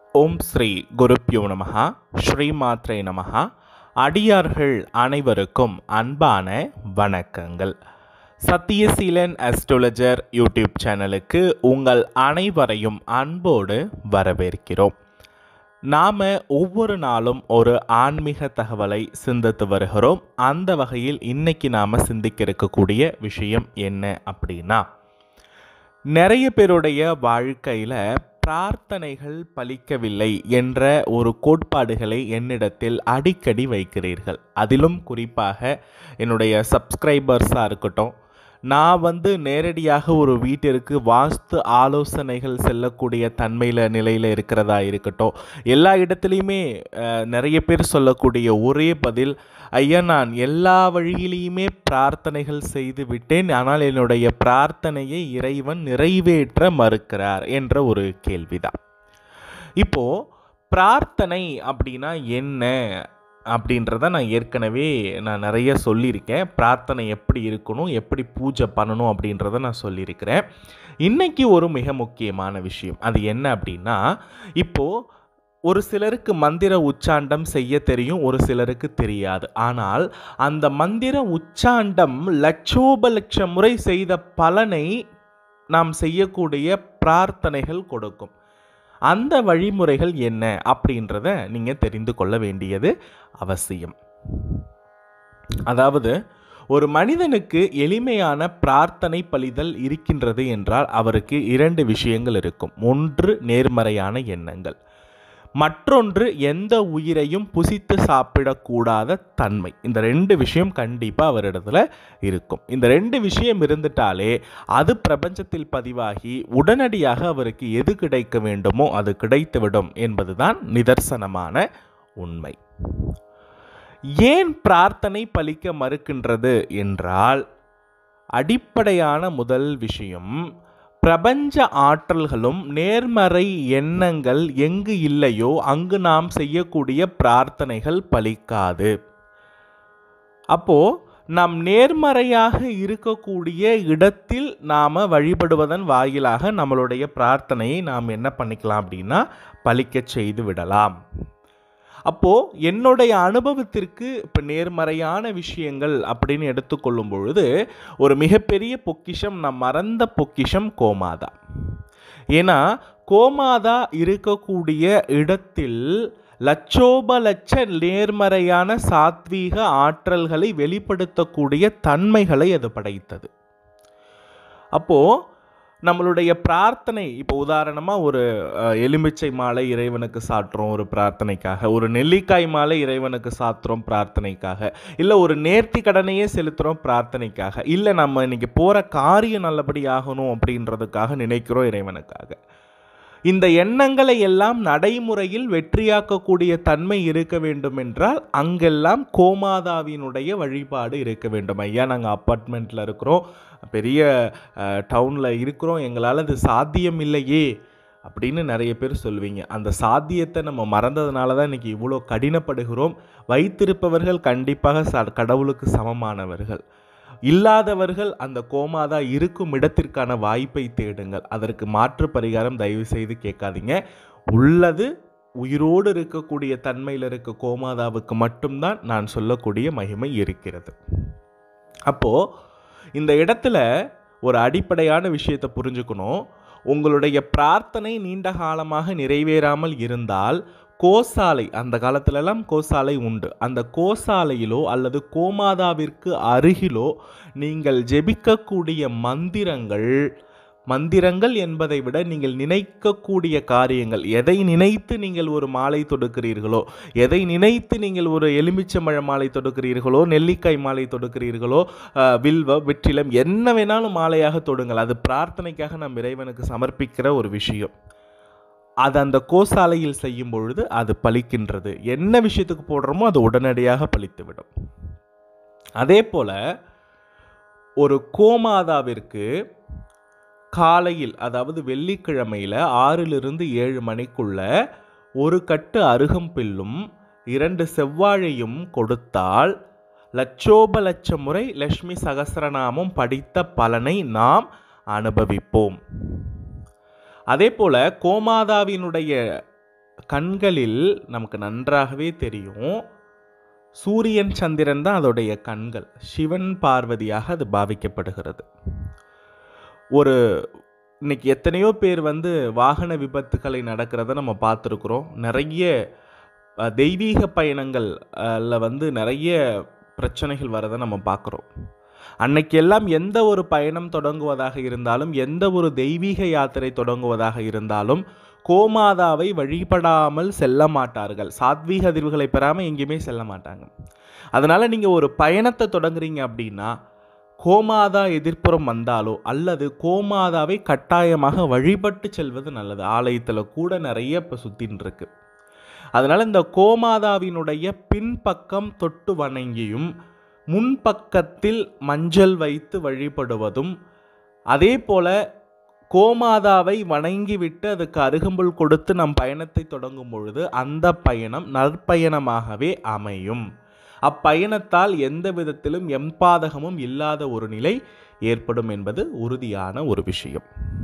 ஓம் ஸ்ரீ குருப்யோ நமஹா ஸ்ரீமாத்ரே நமஹா அடியார்கள் அனைவருக்கும் அன்பான வணக்கங்கள் சத்தியசீலன் அஸ்ட்ரோலஜர் யூடியூப் சேனலுக்கு உங்கள் அனைவரையும் அன்போடு வரவேற்கிறோம் நாம் ஒவ்வொரு நாளும் ஒரு ஆன்மீக தகவலை சிந்தித்து வருகிறோம் அந்த வகையில் இன்னைக்கு நாம் சிந்திக்க இருக்கக்கூடிய விஷயம் என்ன அப்படின்னா நிறைய பேருடைய வாழ்க்கையில் பிரார்த்தனைகள் பலிக்கவில்லை என்ற ஒரு கோட்பாடுகளை என்னிடத்தில் அடிக்கடி வைக்கிறீர்கள் அதிலும் குறிப்பாக என்னுடைய சப்ஸ்கிரைபர்ஸாக இருக்கட்டும் நான் வந்து நேரடியாக ஒரு வீட்டிற்கு வாஸ்து ஆலோசனைகள் செல்லக்கூடிய தன்மையில் நிலையில் இருக்கிறதா இருக்கட்டும் எல்லா இடத்துலையுமே அஹ், நிறைய பேர் சொல்லக்கூடிய ஒரே பதில் ஐயா நான் எல்லா வழியிலையுமே பிரார்த்தனைகள் செய்து விட்டேன் ஆனால் என்னுடைய பிரார்த்தனையை இறைவன் நிறைவேற்ற மறுக்கிறார் என்ற ஒரு கேள்விதான் இப்போ பிரார்த்தனை அப்படின்னா என்ன அப்படின்றத நான் ஏற்கனவே நான் நிறைய சொல்லியிருக்கேன் பிரார்த்தனை எப்படி இருக்கணும் எப்படி பூஜை பண்ணணும் அப்படின்றத நான் சொல்லியிருக்கிறேன் இன்னைக்கு ஒரு மிக முக்கியமான விஷயம் அது என்ன அப்படின்னா இப்போது ஒரு சிலருக்கு மந்திர உச்சாண்டம் செய்ய தெரியும் ஒரு சிலருக்கு தெரியாது ஆனால் அந்த மந்திர உச்சாண்டம் லட்சோப லட்சம் முறை செய்த பலனை நாம் செய்யக்கூடிய பிரார்த்தனைகள் கொடுக்கும் அந்த வழிமுறைகள் என்ன அப்படின்றத நீங்கள் தெரிந்து கொள்ள வேண்டியது அவசியம் அதாவது ஒரு மனிதனுக்கு எளிமையான பிரார்த்தனை பலிதல் இருக்கின்றது என்றால் அவருக்கு இரண்டு விஷயங்கள் இருக்கும் ஒன்று நேர்மறையான எண்ணங்கள் மற்றொன்று எந்த உயிரையும் புசித்து சாப்பிடக்கூடாத தன்மை இந்த ரெண்டு விஷயம் கண்டிப்பாக அவரிடத்துல இருக்கும் இந்த ரெண்டு விஷயம் இருந்துட்டாலே அது பிரபஞ்சத்தில் பதிவாகி உடனடியாக அவருக்கு எது கிடைக்க வேண்டுமோ அது கிடைத்துவிடும் என்பதுதான் நிதர்சனமான உண்மை ஏன் பிரார்த்தனை பலிக்க மறுக்கின்றது என்றால் அடிப்படையான முதல் விஷயம் பிரபஞ்ச ஆற்றல்களும் நேர்மறை எண்ணங்கள் எங்கு இல்லையோ அங்கு நாம் செய்யக்கூடிய பிரார்த்தனைகள் பலிக்காது அப்போ நாம் நேர்மறையாக இருக்கக்கூடிய இடத்தில் நாம் வழிபடுவதன் வாயிலாக நம்மளுடைய பிரார்த்தனையை நாம் என்ன பண்ணிக்கலாம் அப்படின்னா பலிக்கச் செய்து விடலாம் அப்போ என்னுடைய அனுபவத்திற்கு இப்போ நேர்மறையான விஷயங்கள் அப்படின்னு எடுத்துக்கொள்ளும் பொழுது ஒரு மிகப்பெரிய பொக்கிஷம் நான் மறந்த பொக்கிஷம் கோமாதா ஏன்னா கோமாதா இருக்கக்கூடிய இடத்தில் லட்சோப லட்ச நேர்மறையான சாத்வீக ஆற்றல்களை வெளிப்படுத்தக்கூடிய தன்மைகளை அது படைத்தது அப்போ நம்மளுடைய பிரார்த்தனை இப்போ உதாரணமாக ஒரு அஹ், எலுமிச்சை மாலை இறைவனுக்கு சாற்றுறோம் ஒரு பிரார்த்தனைக்காக ஒரு நெல்லிக்காய் மாலை இறைவனுக்கு சாத்துறோம் பிரார்த்தனைக்காக இல்லை ஒரு நேர்த்தி கடனையே செலுத்துகிறோம் பிரார்த்தனைக்காக இல்லை நம்ம இன்னைக்கு போகிற காரியம் நல்லபடி ஆகணும் அப்படின்றதுக்காக நினைக்கிறோம் இறைவனுக்காக இந்த எண்ணங்களை எல்லாம் நடைமுறையில் வெற்றியாக்கக்கூடிய தன்மை இருக்க வேண்டும் என்றால் அங்கெல்லாம் கோமாதாவினுடைய வழிபாடு இருக்க வேண்டும் ஐயா நாங்கள் அப்பார்ட்மெண்ட்டில் இருக்கிறோம் பெரிய டவுனில் இருக்கிறோம் எங்களால் அது சாத்தியம் இல்லையே அப்படின்னு நிறைய பேர் சொல்வீங்க அந்த சாத்தியத்தை நம்ம மறந்ததுனால தான் இன்றைக்கி இவ்வளோ கடினப்படுகிறோம் வைத்திருப்பவர்கள் கண்டிப்பாக ச கடவுளுக்கு சமமானவர்கள் இல்லாதவர்கள் அந்த கோமாதா இருக்கும் இடத்திற்கான வாய்ப்பை தேடுங்கள் அதற்கு மாற்று பரிகாரம் தயவு செய்து கேட்காதீங்க உள்ளது உயிரோடு இருக்கக்கூடிய தன்மையில் இருக்க கோமாதாவுக்கு மட்டும்தான் நான் சொல்லக்கூடிய மகிமை இருக்கிறது அப்போது இந்த இடத்துல ஒரு அடிப்படையான விஷயத்தை புரிஞ்சுக்கணும் உங்களுடைய பிரார்த்தனை நீண்ட காலமாக நிறைவேறாமல் இருந்தால் கோசாலை அந்த காலத்துலலாம் கோசாலை உண்டு அந்த கோசாலையிலோ அல்லது கோமாதாவிற்கு அருகிலோ நீங்கள் ஜெபிக்கக்கூடிய மந்திரங்கள் மந்திரங்கள் என்பதை விட நீங்கள் நினைக்கக்கூடிய காரியங்கள் எதை நினைத்து நீங்கள் ஒரு மாலை தொடுக்கிறீர்களோ எதை நினைத்து நீங்கள் ஒரு எலுமிச்சம்பழ மாலை தொடுக்கிறீர்களோ நெல்லிக்காய் மாலை தொடுக்கிறீர்களோ அஹ், வில்வ வெற்றிலம் என்ன வேணாலும் மாலையாக தொடுங்கள் அது பிரார்த்தனைக்காக நம் இறைவனுக்கு சமர்ப்பிக்கிற ஒரு விஷயம் அது அந்த கோசாலையில் செய்யும் பொழுது அது பலிக்கின்றது என்ன விஷயத்துக்கு போடுறோமோ அது உடனடியாக பலித்துவிடும் அதே போல ஒரு கோமாதாவிற்கு காலையில் அதாவது வெள்ளிக்கிழமையில் ஆறிலிருந்து ஏழு மணிக்குள்ள ஒரு கட்டு அருகம்பில்லும் இரண்டு செவ்வாழையும் கொடுத்தால் லட்சோப லட்சம் முறை லட்சுமி சகஸ்ரநாமம் படித்த பலனை நாம் அனுபவிப்போம் அதே போல கோமாதாவினுடைய கண்களில் நமக்கு நன்றாகவே தெரியும் சூரியன் சந்திரன் தான் அதோடைய கண்கள் சிவன் பார்வதியாக அது பாவிக்கப்படுகிறது ஒரு இன்னைக்கு எத்தனையோ பேர் வந்து வாகன விபத்துக்களை நடக்கிறத நம்ம பார்த்துருக்குறோம் நிறைய அஹ், தெய்வீக பயணங்கள்ல வந்து நிறைய பிரச்சனைகள் வரதை நம்ம பார்க்குறோம் அன்னைக்கெல்லாம் எந்த ஒரு பயணம் தொடங்குவதாக இருந்தாலும் எந்த ஒரு தெய்வீக யாத்திரை தொடங்குவதாக இருந்தாலும் கோமாதாவை வழிபடாமல் செல்ல மாட்டார்கள் சாத்வீக அதிர்வுகளை பெறாமல் எங்கேயுமே செல்ல மாட்டாங்க அதனால் நீங்கள் ஒரு பயணத்தை தொடங்குறீங்க அப்படின்னா கோமாதா எதிர்ப்புறம் வந்தாலோ அல்லது கோமாதாவை கட்டாயமாக வழிபட்டு செல்வது நல்லது ஆலயத்தில் கூட நிறைய இப்போ சுத்தின்னு இருக்கு அதனால் இந்த கோமாதாவினுடைய பின்பக்கம் தொட்டு வணங்கியும் முன்பக்கத்தில் மஞ்சள் வைத்து வழிபடுவதும் அதே போல கோமாதாவை வணங்கிவிட்டு அதுக்கு அருகம்புல் கொடுத்து நம் பயணத்தை தொடங்கும் பொழுது அந்த பயணம் நற்பயணமாகவே அமையும் அப்பயணத்தால் எந்த விதத்திலும் எம்பாதகமும் இல்லாத ஒரு நிலை ஏற்படும் என்பது உறுதியான ஒரு விஷயம்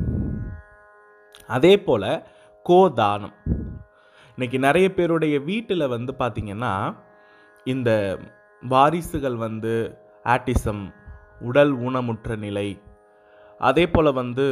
அதே போல கோதானம் இன்னைக்கு நிறைய பேருடைய வீட்டில் வந்து பார்த்திங்கன்னா இந்த வாரிசுகள் வந்து ஆட்டிசம் உடல் ஊனமுற்ற நிலை அதே போல் வந்து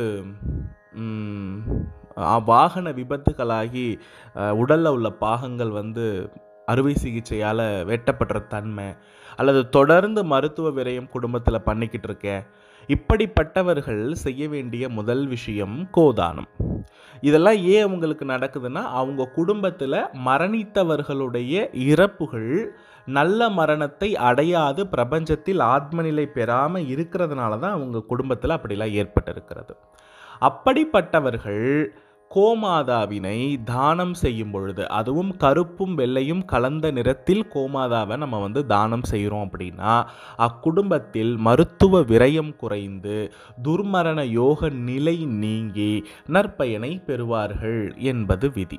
ம், அ, வாகன விபத்துகளாகி உடலில் உள்ள பாகங்கள் வந்து அறுவை சிகிச்சையால் வெட்டப்படுற தன்மை அல்லது தொடர்ந்து மருத்துவ விரயம் குடும்பத்தில் பண்ணிக்கிட்டு இருக்கேன் இப்படிப்பட்டவர்கள் செய்ய வேண்டிய முதல் விஷயம் கோதானம் இதெல்லாம் ஏன் அவங்களுக்கு நடக்குதுன்னா அவங்க குடும்பத்தில் மரணித்தவர்களுடைய இறப்புகள் நல்ல மரணத்தை அடையாது பிரபஞ்சத்தில் ஆத்மநிலை பெறாமல் இருக்கிறதுனால தான் அவங்க குடும்பத்தில் அப்படிலாம் ஏற்பட்டிருக்கிறது அப்படிப்பட்டவர்கள் கோமாதாவினை தானம் செய்யும் பொழுது அதுவும் கருப்பும் வெள்ளையும் கலந்த நிறத்தில் கோமாதாவை நம்ம வந்து தானம் செய்கிறோம் அப்படின்னா அக்குடும்பத்தில் மருத்துவ விரயம் குறைந்து துர்மரண யோக நிலை நீங்கி நற்பயனை பெறுவார்கள் என்பது விதி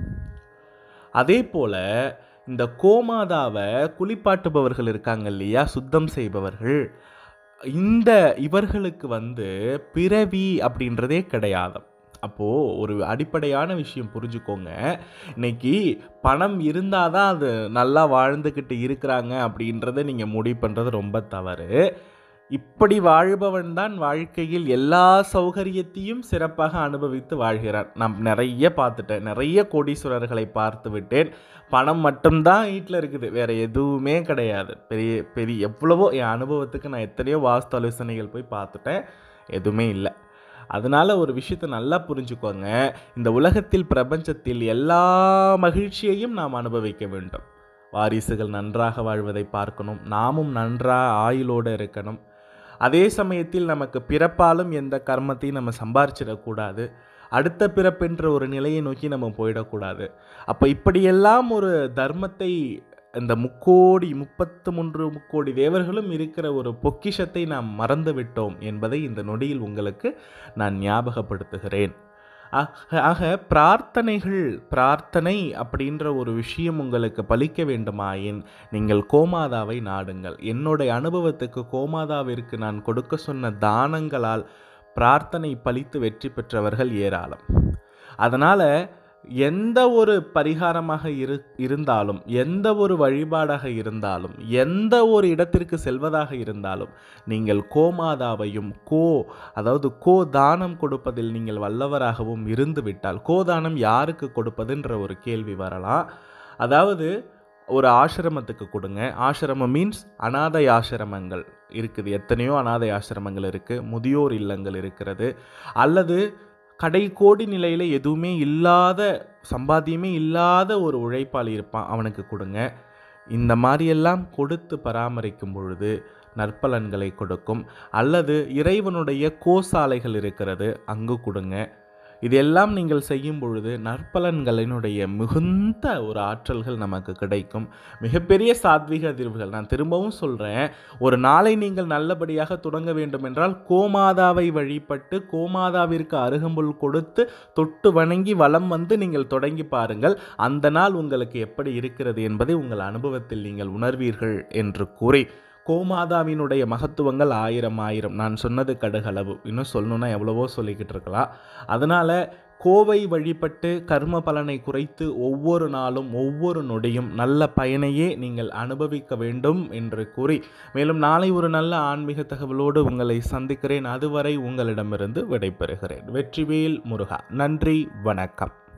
அதே போல இந்த கோமாதாவை குளிப்பாட்டுபவர்கள் இருக்காங்க இல்லையா சுத்தம் செய்பவர்கள் இந்த இவர்களுக்கு வந்து பிறவி அப்படின்றதே கிடையாது அப்போது ஒரு அடிப்படையான விஷயம் புரிஞ்சுக்கோங்க இன்னைக்கு பணம் இருந்தால் தான் அது நல்லா வாழ்ந்துக்கிட்டு இருக்கிறாங்க அப்படின்றத நீங்கள் முடிவு பண்ணுறது ரொம்ப தவறு இப்படி வாழ்பவன் தான் வாழ்க்கையில் எல்லா சௌகரியத்தையும் சிறப்பாக அனுபவித்து வாழ்கிறான் நான் நிறைய பார்த்துட்டேன் நிறைய கோடீஸ்வரர்களை பார்த்து விட்டேன் பணம் மட்டும்தான் வீட்டில் இருக்குது வேற எதுவுமே கிடையாது பெரிய பெரிய எவ்வளவோ என் அனுபவத்துக்கு நான் எத்தனையோ வாஸ்து ஆலோசனைகள் போய் பார்த்துட்டேன் எதுவுமே இல்லை அதனால ஒரு விஷயத்தை நல்லா புரிஞ்சுக்கோங்க இந்த உலகத்தில் பிரபஞ்சத்தில் எல்லா மகிழ்ச்சியையும் நாம் அனுபவிக்க வேண்டும் வாரிசுகள் நன்றாக வாழ்வதை பார்க்கணும் நாமும் நன்றாக ஆயுளோடு இருக்கணும் அதே சமயத்தில் நமக்கு பிறப்பாலும் எந்த கர்மத்தையும் நம்ம சம்பாரிச்சிடக்கூடாது அடுத்த பிறப்பென்ற ஒரு நிலையை நோக்கி நம்ம போயிடக்கூடாது அப்போ இப்படியெல்லாம் ஒரு தர்மத்தை இந்த முக்கோடி முப்பத்து மூன்று முக்கோடி தேவர்களும் இருக்கிற ஒரு பொக்கிஷத்தை நாம் மறந்து விட்டோம் என்பதை இந்த நொடியில் உங்களுக்கு நான் ஞாபகப்படுத்துகிறேன் ஆக- ஆக பிரார்த்தனைகள் பிரார்த்தனை அப்படின்ற ஒரு விஷயம் உங்களுக்கு பலிக்க வேண்டுமாயின் நீங்கள் கோமாதாவை நாடுங்கள் என்னுடைய அனுபவத்துக்கு கோமாதாவிற்கு நான் கொடுக்க சொன்ன தானங்களால் பிரார்த்தனை பலித்து வெற்றி பெற்றவர்கள் ஏராளம் அதனால் எந்த ஒரு பரிகாரமாக இரு இருந்தாலும் எந்த ஒரு வழிபாடாக இருந்தாலும் எந்த ஒரு இடத்திற்கு செல்வதாக இருந்தாலும் நீங்கள் கோமாதாவையும் கோ அதாவது கோ தானம் கொடுப்பதில் நீங்கள் வல்லவராகவும் இருந்து விட்டால் கோதானம் யாருக்கு கொடுப்பதுன்ற ஒரு கேள்வி வரலாம் அதாவது ஒரு ஆசிரமத்துக்கு கொடுங்க ஆசிரமம் மீன்ஸ் அனாதை ஆசிரமங்கள் இருக்குது எத்தனையோ அனாதை ஆசிரமங்கள் இருக்குது முதியோர் இல்லங்கள் இருக்கிறது அல்லது கடைக்கோடி நிலையில் எதுவுமே இல்லாத சம்பாத்தியமே இல்லாத ஒரு உழைப்பாளி இருப்பான் அவனுக்கு கொடுங்க இந்த மாதிரியெல்லாம் கொடுத்து பராமரிக்கும் பொழுது நற்பலன்களை கொடுக்கும் அல்லது இறைவனுடைய கோசாலைகள் இருக்கிறது அங்கு கொடுங்க இதெல்லாம் நீங்கள் செய்யும் பொழுது நற்பலன்களினுடைய மிகுந்த ஒரு ஆற்றல்கள் நமக்கு கிடைக்கும் மிகப்பெரிய சாத்வீக அதிர்வுகள் நான் திரும்பவும் சொல்கிறேன் ஒரு நாளை நீங்கள் நல்லபடியாக தொடங்க வேண்டும் என்றால் கோமாதாவை வழிபட்டு கோமாதாவிற்கு அருகம்புல் கொடுத்து தொட்டு வணங்கி வலம் வந்து நீங்கள் தொடங்கி பாருங்கள் அந்த நாள் உங்களுக்கு எப்படி இருக்கிறது என்பதை உங்கள் அனுபவத்தில் நீங்கள் உணர்வீர்கள் என்று கூறி கோமாதாவினுடைய மகத்துவங்கள் ஆயிரம் ஆயிரம் நான் சொன்னது கடுகளவு இன்னும் சொல்லணுன்னா எவ்வளவோ சொல்லிக்கிட்டு இருக்கலாம் அதனால் கோவை வழிபட்டு கர்ம பலனை குறைத்து ஒவ்வொரு நாளும் ஒவ்வொரு நொடியும் நல்ல பயனையே நீங்கள் அனுபவிக்க வேண்டும் என்று கூறி மேலும் நாளை ஒரு நல்ல ஆன்மீக தகவலோடு உங்களை சந்திக்கிறேன் அதுவரை உங்களிடமிருந்து விடைபெறுகிறேன் வெற்றிவேல் முருகா நன்றி வணக்கம்